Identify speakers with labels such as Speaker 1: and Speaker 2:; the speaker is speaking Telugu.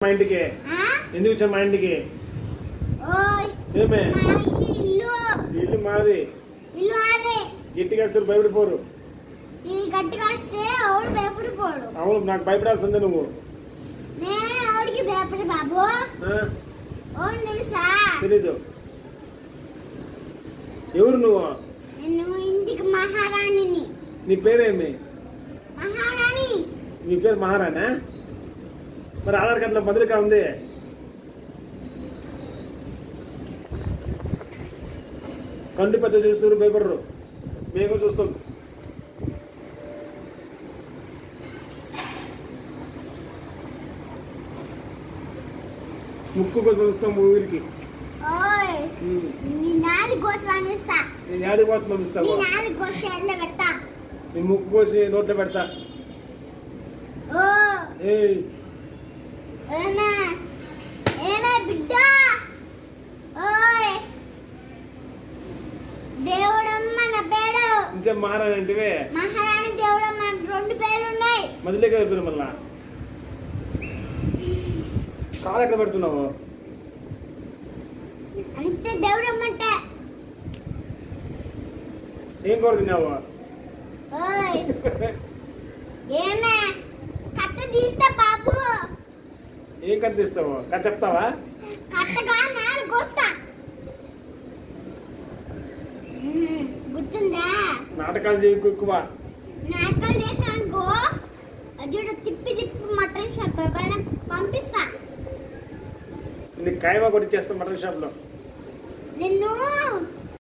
Speaker 1: మా ఇంటికి
Speaker 2: ఆ?
Speaker 1: ఎందుకు వచ్చాను మా ఇంటికి
Speaker 2: ఓయ్
Speaker 1: ఏమే
Speaker 2: మా ఇల్లు
Speaker 1: ఈ ఇల్లు మాది
Speaker 2: ఇల్లు అదే
Speaker 1: గట్టిగా వస్తారు భయపడిపోరు
Speaker 2: ఈ గట్టి కడిస్తే ఎవడు భయపడిపోడు
Speaker 1: అవును నాకు భయపడాల్సిందే నువ్వు
Speaker 2: నేను ఎవడికి భయపడి బాబు
Speaker 1: ఆ?
Speaker 2: ఓడు తెలుసా
Speaker 1: తెలీదు ఎవరు నువ్వు
Speaker 2: నేను ఇంటికి మహారాణిని
Speaker 1: నీ పేరేమి
Speaker 2: మహారాణి
Speaker 1: నీ పేరు మహారాణా మరి ఆధార్ కార్డులో భద్రిక ఉంది కంటి పెద్ద చూస్తారు భయపడరు మేము కూడా చూస్తాం ముక్కు కొంచెం చూస్తాం ఊరికి
Speaker 2: ఓయ్
Speaker 1: ఉమ్.
Speaker 2: నీ నాలుగు కోసి పండిస్తా
Speaker 1: నేను యాడికి పోతే
Speaker 2: నీ
Speaker 1: పంపిస్తావా
Speaker 2: నాలుగు కోసి చేతిలో పెడతా
Speaker 1: నీ ముక్కు కోసి నోట్లో పెడతా
Speaker 2: ఓ
Speaker 1: ఏయ్
Speaker 2: ఏమే ఏమే బిడ్డ ఓయ్ దేవుడమ్మ నా పేరు
Speaker 1: ఇంతే మహారాణి అంటే
Speaker 2: మహారాణి దేవుడమ్మ నాకు రెండు పేర్లు ఉన్నాయి
Speaker 1: మధ్యలోకి అయిపోయిన మళ్ళా కాలు ఎక్కడ పెడుతున్నావు
Speaker 2: అంతే దేవుడమ్మ అంటే
Speaker 1: ఏం కూర తిన్నావు
Speaker 2: ఓయ్ ఏమే కట్ట తీస్తా బాబు
Speaker 1: ఏం కథ తీస్తావు కథ చెప్తావా
Speaker 2: కట్టగా నాలుగు కోస్తా మ్మ్, గుర్తుందా
Speaker 1: నాటకాలు చేయి ఎక్కువ
Speaker 2: నాటకాలు చేసిన అనుకో చూడు తిప్పి తిప్పి మటన్ షాప్ ఎక్కడైనా పంపిస్తా
Speaker 1: నీకు కాయమా కొట్టించేస్తాం మటన్ షాప్ లో
Speaker 2: నిన్ను